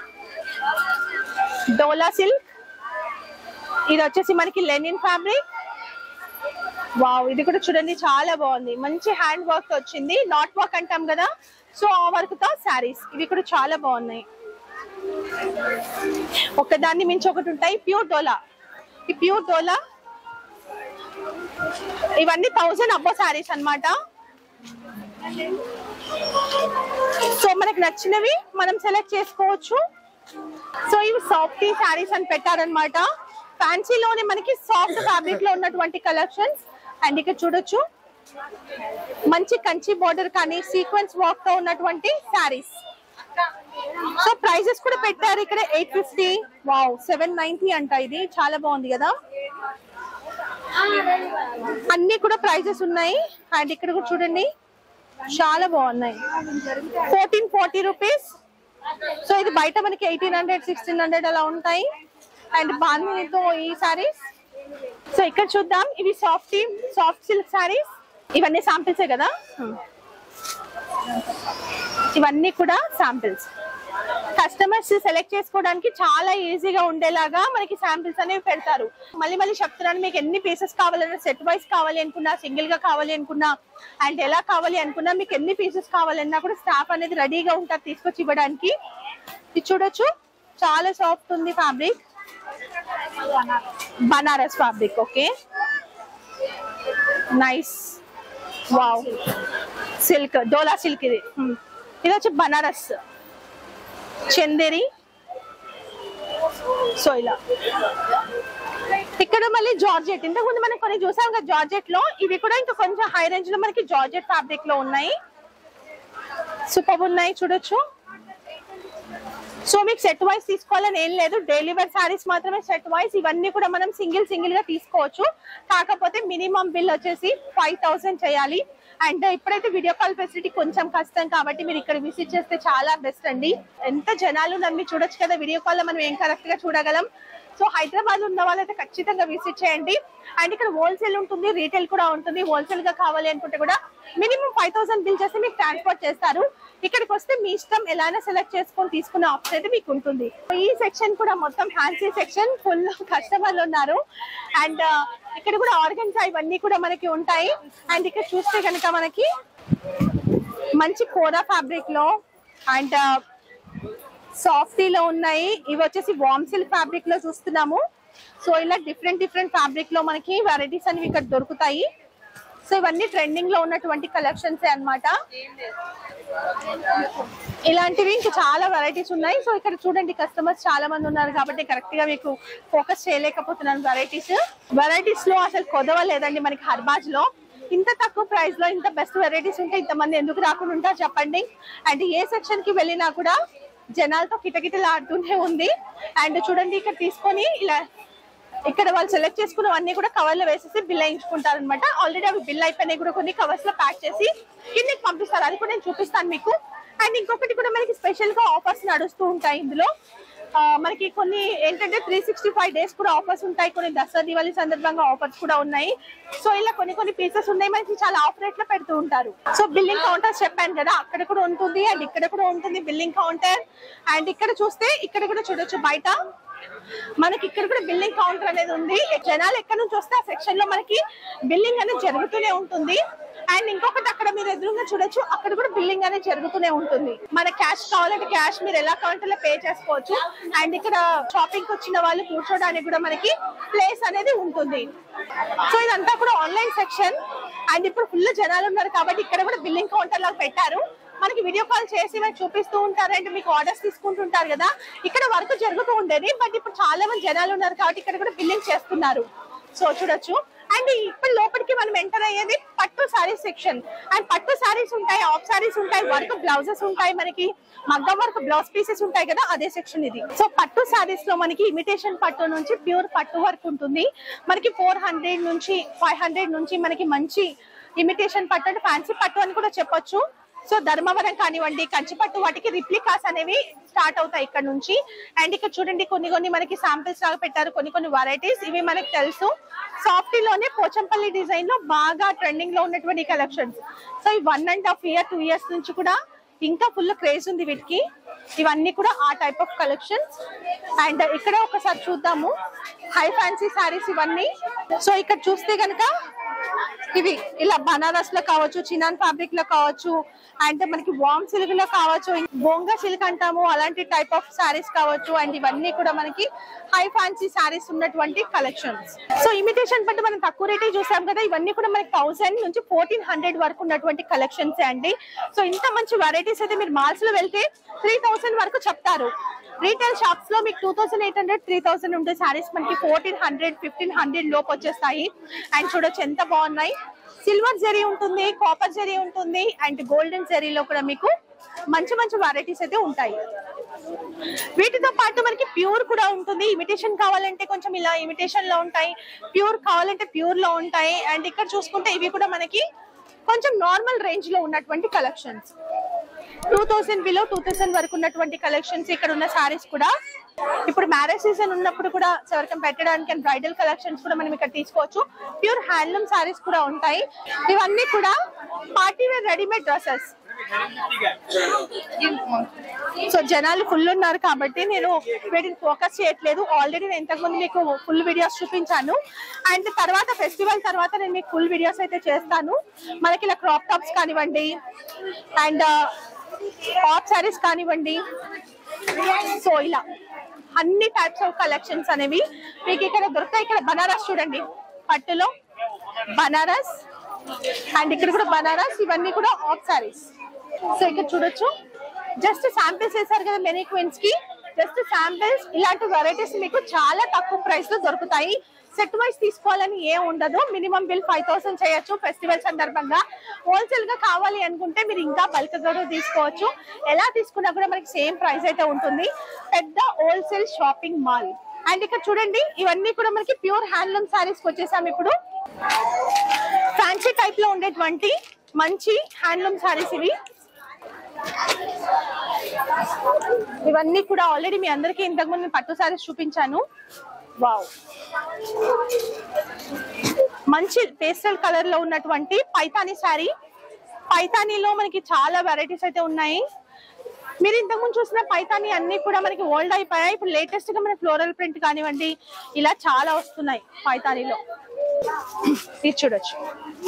డోలా సిల్క్ ఇది వచ్చేసి మనకి లెనిన్ ఫ్యాబ్రిక్ వావ్ ఇది కూడా చూడండి చాలా బాగుంది మంచి హ్యాండ్ వర్క్ వచ్చింది నాట్ వర్క్ అంటాం కదా సో ఆ వర్క్ తో శారీస్ ఇవి కూడా చాలా బాగున్నాయి ఒకదాన్ని మించి ఒకటి ఉంటాయి ప్యూర్ డోలా ఈ ప్యూర్ డోలా ఇవన్నీ థౌసండ్ అబ్బో శారీస్ అన్నమాట సో మనకు నచ్చినవి మనం సెలెక్ట్ చేసుకోవచ్చు సో ఇవి సాఫ్టీ శారీస్ అని పెట్టారనమాట ఫ్యాన్సీలోనే మనకి సాఫ్ట్ ఫ్యాబ్రిక్ లో ఉన్నటువంటి కలెక్షన్స్ అండ్ ఇక్కడ చూడొచ్చు మంచి కంచి బోర్డర్ కానీ సీక్వెన్స్ వర్క్ తో ఉన్నటువంటి శారీస్ సో ప్రైజెస్ కూడా పెట్టారు ఇక్కడ eight fifty wow seven ninety అంట ఇది చాలా బాగుంది కదా అన్ని కూడా ప్రైజెస్ ఉన్నాయి అండ్ ఇక్కడ కూడా చూడండి చాలా బాగున్నాయి ఫోర్టీన్ ఫార్టీ రూపీస్ సో ఇది బయట మనకి ఎయిటీన్ హండ్రెడ్ సిక్స్టీన్ హండ్రెడ్ అలా ఉంటాయి అండ్ బాంధనీతో ఈ సారీస్ సో ఇక్కడ చూద్దాం ఇవి సాఫ్ట్ సాఫ్ట్ సిల్క్ సారీస్ ఇవన్నీ శాంపిల్సే కదా ఇవన్నీ కూడా శాంపిల్స్ కస్టమర్స్ సెలెక్ట్ చేసుకోవడానికి చాలా ఈజీగా ఉండేలాగా మనకి శాంపిల్స్ అనేవి పెడతారు మళ్ళీ మళ్ళీ చెప్తున్నాను మీకు ఎన్ని పీసెస్ కావాలన్నా సెట్ వైస్ కావాలి అనుకున్నా సింగిల్ గా కావాలి అనుకున్నా అండ్ ఎలా కావాలి అనుకున్నా మీకు ఎన్ని పీసెస్ కావాలన్నా కూడా స్టాఫ్ అనేది రెడీగా ఉంటారు తీసుకొచ్చి ఇవ్వడానికి ఇది చూడొచ్చు చాలా సాఫ్ట్ ఉంది fabric Banaras fabric okay nice wow silk Dola silk ఇది Hmm. ఇది వచ్చి బనారస్ చందేరి సో ఇలా ఇక్కడ మళ్ళీ జార్జెట్ ఇంతకు ముందు మనం కొన్ని చూసాం కదా జార్జెట్ లో ఇవి కూడా ఇంకా కొంచెం హై రేంజ్ లో మనకి జార్జెట్ ఫ్యాబ్రిక్ లో ఉన్నాయి సూపర్ ఉన్నాయి చూడొచ్చు సో మీకు సెట్ వైస్ తీసుకోవాలని ఏం లేదు డైలీ వేర్ సారీస్ మాత్రమే సెట్ వైస్ ఇవన్నీ కూడా మనం సింగిల్ సింగిల్ గా తీసుకోవచ్చు కాకపోతే మినిమం బిల్ వచ్చేసి ఫైవ్ థౌసండ్ చేయాలి అండ్ ఇప్పుడైతే వీడియో కాల్ ఫెసిలిటీ కొంచెం కష్టం కాబట్టి మీరు ఇక్కడ విజిట్ చేస్తే చాలా బెస్ట్ అండి ఎంత జనాలు నమ్మి చూడొచ్చు కదా వీడియో కాల్ లో మనం ఏం కరెక్ట్ గా చూడగలం సో హైదరాబాద్ ఉన్న వాళ్ళైతే ఖచ్చితంగా విజిట్ చేయండి అండ్ ఇక్కడ హోల్సేల్ ఉంటుంది రీటైల్ కూడా ఉంటుంది హోల్సేల్ గా కావాలి అనుకుంటే కూడా మినిమం ఫైవ్ థౌసండ్ బిల్ చేస్తే మీకు ట్రాన్స్పోర్ట్ చేస్తారు ఇక్కడికి వస్తే మీ ఇష్టం ఎలానే సెలెక్ట్ చేసుకొని తీసుకునే ఆప్షన్ అయితే మీకు ఉంటుంది ఈ సెక్షన్ కూడా మొత్తం ఫ్యాన్సీ సెక్షన్ ఫుల్ కస్టమర్లు ఉన్నారు అండ్ ఇక్కడ కూడా ఆర్గన్స్ ఇవన్నీ కూడా మనకి ఉంటాయి అండ్ ఇక్కడ చూస్తే కనుక మనకి మంచి కోరా ఫ్యాబ్రిక్ లో అండ్ సాఫ్టీలో ఉన్నాయి ఇవి వచ్చేసి వామ్ సిల్క్ ఫ్యాబ్రిక్ లో చూస్తున్నాము సో ఇలా డిఫరెంట్ డిఫరెంట్ ఫ్యాబ్రిక్ లో మనకి వెరైటీస్ అనేవి ఇక్కడ దొరుకుతాయి సో ఇవన్నీ ట్రెండింగ్ లో ఉన్నటువంటి కలెక్షన్స్ అన్నమాట ఇలాంటివి ఇంకా చాలా వెరైటీస్ ఉన్నాయి సో ఇక్కడ చూడండి కస్టమర్స్ చాలా మంది ఉన్నారు కాబట్టి కరెక్ట్ గా మీకు ఫోకస్ చేయలేకపోతున్నాను వెరైటీస్ వెరైటీస్ లో అసలు కొదవ లేదండి మనకి హర్బాజ్ లో ఇంత తక్కువ ప్రైస్ లో ఇంత బెస్ట్ వెరైటీస్ ఉంటే ఇంతమంది ఎందుకు రాకుండా ఉంటారు చెప్పండి అండ్ ఏ సెక్షన్ కి వెళ్ళినా కూడా జనాలతో కిటకిటలాడుతూనే ఉంది అండ్ చూడండి ఇక్కడ తీసుకొని ఇలా ఇక్కడ వాళ్ళు సెలెక్ట్ చేసుకున్నవన్నీ కూడా కవర్ లో వేసేసి బిల్ వేయించుకుంటారు అనమాట ఆల్రెడీ అవి బిల్ అయిపోయినాయి కూడా కొన్ని కవర్స్ లో ప్యాక్ చేసి కిందకి పంపిస్తారు అది కూడా నేను చూపిస్తాను మీకు అండ్ ఇంకొకటి కూడా మనకి స్పెషల్ గా ఆఫర్స్ నడుస్తూ ఉంటాయి ఇందులో ఆ, మనకి కొన్ని ఏంటంటే త్రీ సిక్స్టీ ఫైవ్ డేస్ కూడా ఆఫర్స్ ఉంటాయి కొన్ని దసరా దివాళీ సందర్భంగా ఆఫర్స్ కూడా ఉన్నాయి సో ఇలా కొన్ని కొన్ని పీసెస్ ఉన్నాయి మనకి చాలా ఆఫర్ రేట్ లో పెడుతూ ఉంటారు సో బిల్లింగ్ కౌంటర్ చెప్పాను కదా అక్కడ కూడా ఉంటుంది అండ్ ఇక్కడ కూడా ఉంటుంది బిల్లింగ్ కౌంటర్ అండ్ ఇక్కడ చూస్తే ఇక్కడ కూడా చూడొచ్చు బయట మనకి ఇక్కడ కూడా బిల్లింగ్ కౌంటర్ అనేది ఉంది జనాలు ఎక్కడ నుంచి వస్తే ఆ సెక్షన్ లో మనకి బిల్లింగ్ అనేది జరుగుతూనే ఉంటుంది అండ్ ఇంకొకటి అక్కడ మీరు ఎదురుగా చూడొచ్చు అక్కడ కూడా బిల్లింగ్ అనేది జరుగుతూనే ఉంటుంది మన క్యాష్ కావాలంటే క్యాష్ మీరు ఎలా కౌంటర్ లో పే చేసుకోవచ్చు అండ్ ఇక్కడ షాపింగ్ కి వచ్చిన వాళ్ళు కూర్చోడానికి కూడా మనకి ప్లేస్ అనేది ఉంటుంది సో ఇదంతా కూడా ఆన్లైన్ సెక్షన్ అండ్ ఇప్పుడు ఫుల్ జనాలు ఉన్నారు కాబట్టి ఇక్కడ కూడా బిల్లింగ్ కౌంటర్ లాగా పెట్టారు మనకి వీడియో కాల్ చేసి మనకి చూపిస్తూ ఉంటారు అండ్ మీకు ఆర్డర్స్ తీసుకుంటుంటారు కదా ఇక్కడ వర్క్ జరుగుతూ ఉండేది బట్ ఇప్పుడు చాలా మంది జనాలు ఉన్నారు కాబట్టి ఇక్కడ కూడా బిల్లింగ్ చేస్తున్నారు సో చూడొచ్చు అండ్ ఇప్పుడు లోపలికి మనం ఎంటర్ అయ్యేది పట్టు సారీస్ సెక్షన్ అండ్ పట్టు సారీస్ ఉంటాయి ఆఫ్ సారీస్ ఉంటాయి వర్క్ బ్లౌజెస్ ఉంటాయి మనకి మగ్గం వర్క్ బ్లౌజ్ పీసెస్ ఉంటాయి కదా అదే సెక్షన్ ఇది సో పట్టు సారీస్ లో మనకి ఇమిటేషన్ పట్టు నుంచి ప్యూర్ పట్టు వర్క్ ఉంటుంది మనకి ఫోర్ హండ్రెడ్ నుంచి ఫైవ్ హండ్రెడ్ నుంచి మనకి మంచి ఇమిటేషన్ పట్టు అంటే ఫ్యాన్సీ పట్టు అని కూడా చెప్పొచ్చు సో ధర్మవరం కానివ్వండి కంచిపట్టు వాటికి రిప్లికాస్ అనేవి స్టార్ట్ అవుతాయి ఇక్కడ నుంచి అండ్ ఇక్కడ చూడండి కొన్ని కొన్ని మనకి శాంపిల్స్ లాగా పెట్టారు కొన్ని కొన్ని వెరైటీస్ ఇవి మనకి తెలుసు సాఫ్టీ లోనే పోచంపల్లి డిజైన్ లో బాగా ట్రెండింగ్ లో ఉన్నటువంటి కలెక్షన్స్ సో ఈ one and half year two years నుంచి కూడా ఇంకా ఫుల్ క్రేజ్ ఉంది వీటికి ఇవన్నీ కూడా ఆ టైప్ ఆఫ్ కలెక్షన్స్ అండ్ ఇక్కడ ఒకసారి చూద్దాము హై ఫ్యాన్సీ సారీస్ ఇవన్నీ సో ఇక్కడ చూస్తే గనక ఇవి ఇలా బనారస్ లో కావచ్చు చినాన్ ఫ్యాబ్రిక్ లో కావచ్చు అండ్ మనకి వామ్ సిల్క్ లో కావచ్చు బొంగ సిల్క్ అంటాము అలాంటి టైప్ ఆఫ్ సారీస్ కావచ్చు అండ్ ఇవన్నీ కూడా మనకి హై ఫ్యాన్సీ సారీస్ ఉన్నటువంటి కలెక్షన్స్ సో ఇమిటేషన్ పట్టు మనం తక్కువ రేటే చూసాం కదా ఇవన్నీ కూడా మనకి థౌసండ్ నుంచి ఫోర్టీన్ హండ్రెడ్ వరకు ఉన్నటువంటి కలెక్షన్స్ అండి సో ఇంత మంచి వెరైటీస్ అయితే మీరు మాల్స్ లో వెళ్తే త్రీ థౌసండ్ వరకు చెప్తారు రీటైల్ షాప్స్ లో మీకు two thousand eight hundred three thousand ఉంటే సారీస్ మనకి ఫోర్టీన్ హండ్రెడ్ ఫిఫ్టీన్ హండ్రెడ్ లోపు వచ్చేస్తాయి అండ్ చూడొచ్చు ఎంత బాగున్నాయి సిల్వర్ జరీ ఉంటుంది కాపర్ జరీ ఉంటుంది అండ్ గోల్డెన్ జరీలో కూడా మీకు మంచి మంచి వెరైటీస్ అయితే ఉంటాయి వీటితో పాటు మనకి ప్యూర్ కూడా ఉంటుంది ఇమిటేషన్ కావాలంటే కొంచెం ఇలా ఇమిటేషన్ లో ఉంటాయి ప్యూర్ కావాలంటే ప్యూర్ లో ఉంటాయి అండ్ ఇక్కడ చూసుకుంటే ఇవి కూడా మనకి కొంచెం నార్మల్ రేంజ్ లో ఉన్నటువంటి collections two thousand below two thousand వరకు ఉన్నటువంటి కలెక్షన్స్ ఇక్కడ ఉన్న సారీస్ కూడా ఇప్పుడు మ్యారేజ్ సీజన్ ఉన్నప్పుడు కూడా ఎవరికైనా పెట్టడానికి అండ్ బ్రైడల్ కలెక్షన్స్ కూడా మనం ఇక్కడ తీసుకోవచ్చు ప్యూర్ హ్యాండ్లూమ్ సారీస్ కూడా ఉంటాయి ఇవన్నీ కూడా party wear readymade dresses so జనాలు ఫుల్ ఉన్నారు కాబట్టి నేను వీటిని ఫోకస్ చేయట్లేదు ఆల్రెడీ నేను ఇంతకుముందు మీకు ఫుల్ వీడియోస్ చూపించాను అండ్ తర్వాత ఫెస్టివల్ తర్వాత నేను మీకు ఫుల్ వీడియోస్ అయితే చేస్తాను మనకి ఇలా క్రాప్ టాప్స్ కానివ్వండి అండ్ టాప్ సారీస్ కానివ్వండి సో ఇలా అన్ని టైప్స్ ఆఫ్ కలెక్షన్స్ అనేవి మీకు ఇక్కడ దొరుకుతాయి ఇక్కడ బనారస్ చూడండి పట్టులో బనారస్ అండ్ ఇక్కడ కూడా బనారస్ ఇవన్నీ కూడా ఆఫ్ సారీస్ సో ఇక్కడ చూడొచ్చు జస్ట్ శాంపిల్స్ వేసారు కదా మెనీ క్వీన్స్ కి జస్ట్ శాంపిల్స్ ఇలాంటి వెరైటీస్ మీకు చాలా తక్కువ ప్రైస్ లో దొరుకుతాయి సెట్ వైస్ తీసుకోవాలని ఏం ఉండదు మినిమం బిల్ ఫైవ్ థౌసండ్ చేయొచ్చు ఫెస్టివల్ సందర్భంగా హోల్సేల్ గా కావాలి అనుకుంటే మీరు ఇంకా బల్క్ కూడా తీసుకోవచ్చు ఎలా తీసుకున్నా కూడా మనకి సేమ్ ప్రైస్ అయితే ఉంటుంది పెద్ద హోల్సేల్ షాపింగ్ మాల్ అండ్ ఇక్కడ చూడండి ఇవన్నీ కూడా మనకి ప్యూర్ హ్యాండ్లూమ్ సారీస్ వచ్చేసాం ఇప్పుడు ఫ్యాన్సీ టైప్ లో ఉండేటువంటి మంచి హ్యాండ్లూమ్ సారీస్ ఇవి ఇవన్నీ కూడా ఆల్రెడీ మీ అందరికీ ఇంతకు ముందు పట్టు సారీస్ చూపించాను వావ్ మంచి పేస్టల్ కలర్ లో ఉన్నటువంటి పైతానీ శారీ పైతానీలో మనకి చాలా వెరైటీస్ అయితే ఉన్నాయి మీరు ఇంతకుముందు చూసిన పైతానీ అన్ని కూడా మనకి ఓల్డ్ అయిపోయాయి ఇప్పుడు లేటెస్ట్ గా మన ఫ్లోరల్ ప్రింట్ కానివ్వండి ఇలా చాలా వస్తున్నాయి పైతానీలో ఇది చూడొచ్చు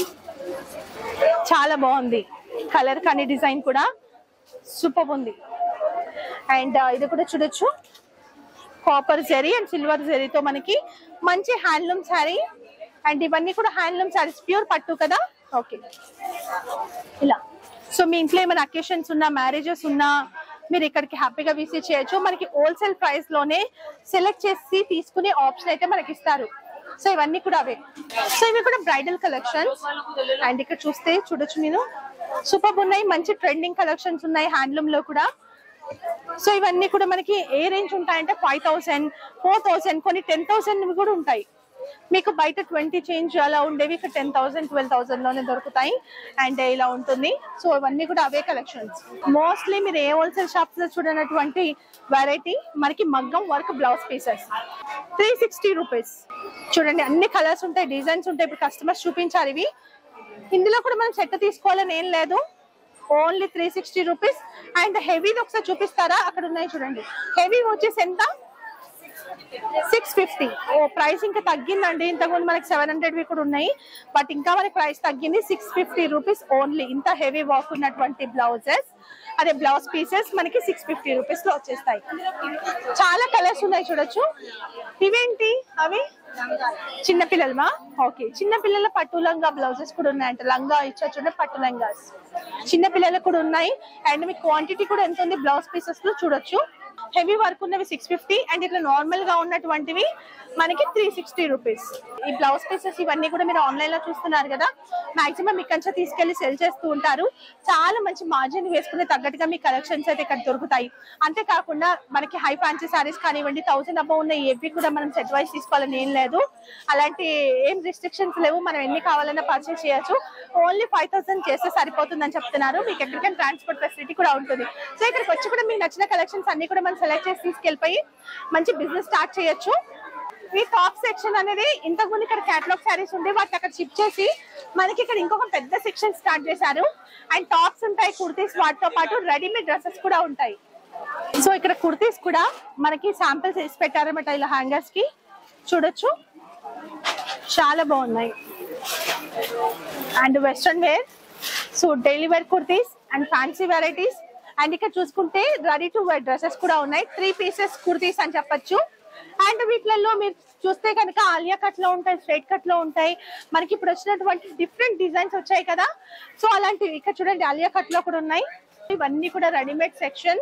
చాలా బాగుంది కలర్ కానీ డిజైన్ కూడా సూపర్ ఉంది అండ్ ఇది కూడా చూడొచ్చు కాపర్ జరీ అండ్ సిల్వర్ జరీతో మనకి మంచి హ్యాండ్లూమ్ శారీ అండ్ ఇవన్నీ కూడా హ్యాండ్లూమ్ శారీస్ ప్యూర్ పట్టు కదా ఓకే ఇలా సో మీ ఇంట్లో ఏమైనా అకేషన్స్ ఉన్నా మ్యారేజెస్ ఉన్నా మీరు ఇక్కడికి హ్యాపీగా విజిట్ చేయొచ్చు మనకి హోల్సేల్ ప్రైస్ లోనే సెలెక్ట్ చేసి తీసుకునే ఆప్షన్ అయితే మనకి ఇస్తారు సో ఇవన్నీ కూడా అవే సో ఇవి కూడా బ్రైడల్ కలెక్షన్స్ అండ్ ఇక్కడ చూస్తే చూడొచ్చు మీరు సూపర్ ఉన్నాయి మంచి ట్రెండింగ్ కలెక్షన్స్ ఉన్నాయి హ్యాండ్లూమ్ లో కూడా సో ఇవన్నీ కూడా మనకి ఏ రేంజ్ ఉంటాయంటే ఫైవ్ థౌసండ్ ఫోర్ థౌసండ్ కొన్ని టెన్ థౌసండ్ కూడా ఉంటాయి మీకు బయట ట్వంటీ చేంజ్ అలా ఉండేవి ఇక్కడ టెన్ థౌసండ్ ట్వెల్వ్ థౌసండ్ లోనే దొరుకుతాయి అండ్ ఇలా ఉంటుంది సో ఇవన్నీ కూడా అవే కలెక్షన్స్ మోస్ట్లీ మీరు ఏ హోల్సేల్ షాప్స్ లో చూడనటువంటి వెరైటీ మనకి మగ్గం work blouse pieces three sixty rupees చూడండి అన్ని కలర్స్ ఉంటాయి డిజైన్స్ ఉంటాయి ఇప్పుడు కస్టమర్స్ చూపించారు ఇవి ఇందులో కూడా మనం సెట్ తీసుకోవాలని ఏం లేదు only three sixty rupees and హెవీది ఒకసారి చూపిస్తారా అక్కడ ఉన్నాయి చూడండి హెవీ వచ్చేసి ఎంత సిక్స్ ఫిఫ్టీ ఓ ప్రైస్ ఇంకా తగ్గిందండి ఇంతకుముందు మనకి సెవెన్ హండ్రెడ్ కూడా ఉన్నాయి బట్ ఇంకా మనకి ప్రైస్ తగ్గింది సిక్స్ ఫిఫ్టీ రూపీస్ ఓన్లీ ఇంత హెవీ వర్క్ ఉన్నటువంటి బ్లౌజెస్ అదే బ్లౌజ్ పీసెస్ మనకి సిక్స్ ఫిఫ్టీ రూపీస్ లో వచ్చేస్తాయి చాలా కలర్స్ ఉన్నాయి చూడొచ్చు ఇవేంటి అవి చిన్న పిల్లలమా ఓకే చిన్న పిల్లల పట్టు లంగా బ్లౌజెస్ కూడా ఉన్నాయంట లంగా ఇచ్చా చూడండి పట్టు లంగాస్ చిన్న పిల్లలకు కూడా ఉన్నాయి అండ్ మీకు క్వాంటిటీ కూడా ఎంత ఉంది బ్లౌజ్ పీసెస్ లో చూడొచ్చు హెవీ వర్క్ ఉన్నవి సిక్స్ ఫిఫ్టీ అండ్ ఇట్లా నార్మల్ గా ఉన్నటువంటివి మనకి త్రీ సిక్స్టీ రూపీస్ ఈ బ్లౌజ్ పీసెస్ ఇవన్నీ కూడా మీరు ఆన్లైన్ లో చూస్తున్నారు కదా మాక్సిమం మీ కంచె తీసుకెళ్లి సెల్ చేస్తూ ఉంటారు చాలా మంచి మార్జిన్ వేసుకునే తగ్గట్టుగా మీ కలెక్షన్స్ అయితే ఇక్కడ దొరుకుతాయి అంతేకాకుండా మనకి హై ఫ్యాన్సీ సారీస్ కానివ్వండి థౌసండ్ అబౌవ్ ఉన్న ఏవి కూడా మనం సెట్ వైస్ తీసుకోవాలని ఏం లేదు అలాంటి ఏం రిస్ట్రిక్షన్స్ లేవు మనం ఎన్ని కావాలన్నా పర్చేస్ చేయొచ్చు ఓన్లీ ఫైవ్ థౌసండ్ చేస్తే సరిపోతుందని చెప్తున్నారు మీకు ఎక్కడికైనా ట్రాన్స్పోర్ట్ ఫెసిలిటీ కూడా ఉంటుంది సో ఇక్కడికి వచ్చి కూడా మీకు నచ్చిన కలెక్షన్స్ అన్ని కూడా మనం సెలెక్ట్ చేసి తీసుకెళ్ళిపోయి మంచి బిజినెస్ స్టార్ట్ చేయొచ్చు ఈ టాప్ సెక్షన్ అనేది ఇంతకు ముందు ఇక్కడ క్యాటలాగ్ శారీస్ ఉండే వాటిని అక్కడ షిఫ్ట్ చేసి మనకి ఇక్కడ ఇంకొక పెద్ద సెక్షన్ స్టార్ట్ చేశారు అండ్ టాప్స్ ఉంటాయి కుర్తీస్ వాటితో పాటు రెడీమేడ్ డ్రెస్సెస్ కూడా ఉంటాయి సో ఇక్కడ కుర్తీస్ కూడా మనకి శాంపిల్స్ వేసి పెట్టారన్నమాట ఇలా హ్యాంగర్స్ కి చూడొచ్చు చాలా బాగున్నాయి and western wear so daily wear kurtis and fancy varieties and ఇక్కడ చూసుకుంటే రెడీ టు వేర్ డ్రెస్సెస్ కూడా ఉన్నాయి త్రీ పీసెస్ కుర్తీస్ అని చెప్పొచ్చు అండ్ వీటిలలో మీరు చూస్తే కనుక ఆలియా కట్ లో ఉంటాయి స్ట్రైట్ కట్ లో ఉంటాయి మనకి ఇప్పుడు వచ్చినటువంటి డిఫరెంట్ డిజైన్స్ వచ్చాయి కదా సో అలాంటివి ఇక్కడ చూడండి ఆలియా కట్ లో కూడా ఉన్నాయి ఇవన్నీ కూడా రెడీమేడ్ సెక్షన్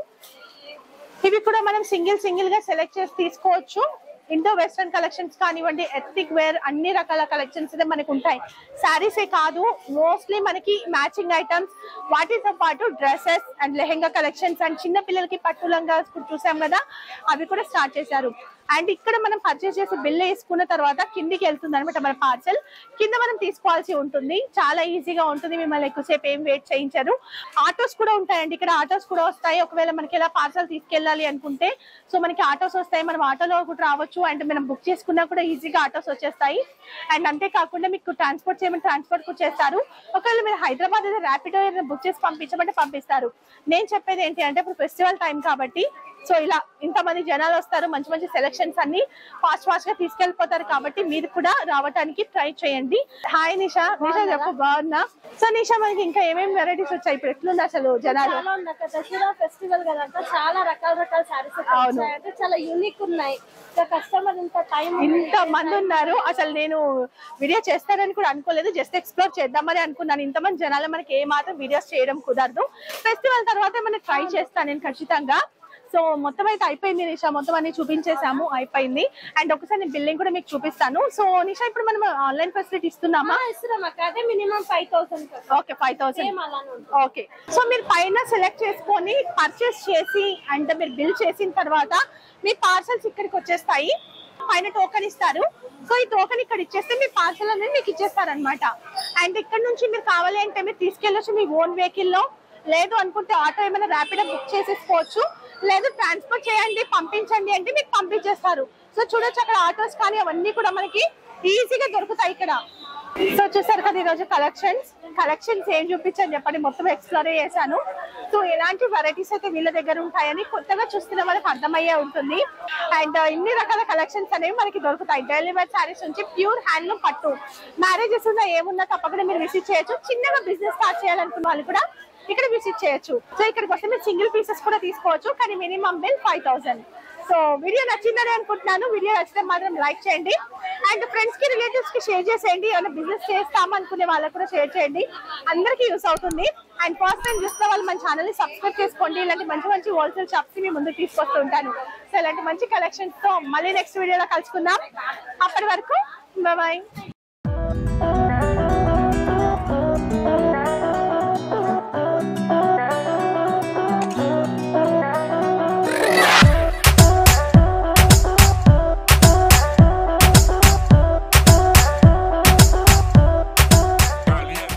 ఇవి కూడా మనం సింగిల్ సింగిల్ గా సెలెక్ట్ చేసి తీసుకోవచ్చు ఇండో వెస్ట్రన్ కలెక్షన్స్ కానివ్వండి ఎథ్నిక్ వేర్ అన్ని రకాల కలెక్షన్స్ అయితే మనకు ఉంటాయి శారీసే కాదు మోస్ట్లీ మనకి మ్యాచింగ్ ఐటమ్స్ వాటితో పాటు dresses and lehenga collections and చిన్న పిల్లలకి పట్టు లంగా చూసాం కదా అవి కూడా స్టార్ట్ చేశారు అండ్ ఇక్కడ మనం పర్చేస్ చేసి బిల్ వేసుకున్న తర్వాత కిందికి వెళ్తుంది అనమాట మన పార్సల్ కింద మనం తీసుకోవాల్సి ఉంటుంది చాలా ఈజీగా ఉంటుంది మిమ్మల్ని ఎక్కువసేపు ఏం వెయిట్ చేయించారు ఆటోస్ కూడా ఉంటాయండి ఇక్కడ ఆటోస్ కూడా వస్తాయి ఒకవేళ మనకి ఇలా పార్సల్ తీసుకెళ్ళాలి అనుకుంటే సో మనకి ఆటోస్ వస్తాయి మనం ఆటోలో కూడా రావచ్చు అండ్ మనం బుక్ చేసుకున్నా కూడా ఈజీగా ఆటోస్ వచ్చేస్తాయి అండ్ అంతేకాకుండా మీకు ట్రాన్స్పోర్ట్ చేయమని ట్రాన్స్పోర్ట్ కూడా చేస్తారు ఒకవేళ మీరు హైదరాబాద్ ఏదో ర్యాపిడో ఏదైనా బుక్ చేసి పంపించమంటే పంపిస్తారు నేను చెప్పేది ఏంటి అంటే ఇప్పుడు ఫెస్టివల్ టైం కాబట్టి సో ఇలా ఇంతమంది జనాలు వస్తారు మంచి మంచి సెలెక్షన్స్ అన్ని ఫాస్ట్ ఫాస్ట్ గా తీసుకెళ్లిపోతారు కాబట్టి మీరు కూడా రావడానికి ట్రై చేయండి హాయ్ నిషా నిషా చెప్పు బాగున్నా సో నిషా మనకి ఇంకా ఏమేమి వెరైటీస్ వచ్చాయి ఇప్పుడు ఎట్లుంది అసలు జనాలు చాలా ఉంది అక్క దసరా ఫెస్టివల్ కదంతా చాలా రకాల రకాల సారీస్ అవును. అంటే చాలా యూనిక్ ఉన్నాయి కస్టమర్ ఇంత టైం ఇంత మంది ఉన్నారు అసలు నేను వీడియో చేస్తానని కూడా అనుకోలేదు జస్ట్ ఎక్స్ప్లోర్ చేద్దామని అనుకున్నాను ఇంతమంది జనాలు మనకి ఏ మాత్రం వీడియోస్ చేయడం కుదరదు ఫెస్టివల్ తర్వాత మనం ట్రై చేస్తాను నేను ఖచ్చితంగా సో మొత్తం అయితే అయిపోయింది నిషా మొత్తం అన్ని చూపించేసాము అయిపోయింది అండ్ ఒకసారి నేను బిల్లింగ్ కూడా మీకు చూపిస్తాను సో నిషా ఇప్పుడు మనం ఆన్లైన్ ఫెసిలిటీ ఇస్తున్నామా ఇస్తున్నాం అక్క అదే minimum five thousand okay five thousand same అలానే ఉంటుంది ఓకే సో మీరు పైన సెలెక్ట్ చేసుకొని పర్చేస్ చేసి అంటే మీరు బిల్ చేసిన తర్వాత మీ పార్సల్స్ ఇక్కడికి వచ్చేస్తాయి పైన టోకెన్ ఇస్తారు సో ఈ టోకెన్ ఇక్కడ ఇచ్చేస్తే మీ పార్సల్ అనేది మీకు ఇచ్చేస్తారు అనమాట అండ్ ఇక్కడ నుంచి మీరు కావాలి అంటే మీరు తీసుకెళ్ళొచ్చు మీ ఓన్ వెహికల్ లో లేదు అనుకుంటే ఆటో ఏమైనా ర్యాపిడో బుక్ చేసేసుకోవచ్చు లేదు ట్రాన్స్పోర్ట్ చేయండి పంపించండి అంటే మీకు పంపించేస్తారు సో చూడొచ్చు అక్కడ ఆటోస్ కానీ అవన్నీ కూడా మనకి ఈజీగా దొరుకుతాయి ఇక్కడ సో చూసారు కదా ఈరోజు కలెక్షన్స్ కలెక్షన్స్ ఏం చూపించని చెప్పండి మొత్తం ఎక్స్ప్లోర్ చేశాను సో ఎలాంటి వెరైటీస్ అయితే వీళ్ళ దగ్గర ఉంటాయని కొత్తగా చూస్తున్న వాళ్ళకి అర్థమయ్యే ఉంటుంది అండ్ ఇన్ని రకాల కలెక్షన్స్ అనేవి మనకి దొరుకుతాయి డైలీ వేర్ శారీస్ నుంచి ప్యూర్ హ్యాండ్లూమ్ పట్టు మ్యారేజెస్ ఉన్నా ఏమున్నా తప్పకుండా మీరు విజిట్ చేయొచ్చు చిన్నగా బిజినెస్ స్టార్ట్ చేయాలనుకున్న వాళ్ళు కూడా ఇక్కడ విజిట్ చేయొచ్చు సో ఇక్కడికి వస్తే మీరు సింగిల్ పీసెస్ కూడా తీసుకోవచ్చు కానీ minimum bill five thousand so video నచ్చిందని అనుకుంటున్నాను వీడియో నచ్చితే మాత్రం లైక్ చేయండి అండ్ ఫ్రెండ్స్ కి రిలేటివ్స్ కి షేర్ చేసేయండి ఏమైనా బిజినెస్ చేస్తాం అనుకునే వాళ్ళకి కూడా షేర్ చేయండి అందరికీ యూస్ అవుతుంది అండ్ ఫస్ట్ టైం చూస్తున్న వాళ్ళు మన ఛానల్ ని సబ్స్క్రైబ్ చేసుకోండి ఇలాంటి మంచి మంచి హోల్సేల్ షాప్స్ మీ ముందుకు తీసుకొస్తూ ఉంటాను సో ఇలాంటి మంచి కలెక్షన్స్ తో మళ్ళీ నెక్స్ట్ వీడియోలో కలుసుకుందాం అప్పటి వరకు బాయ్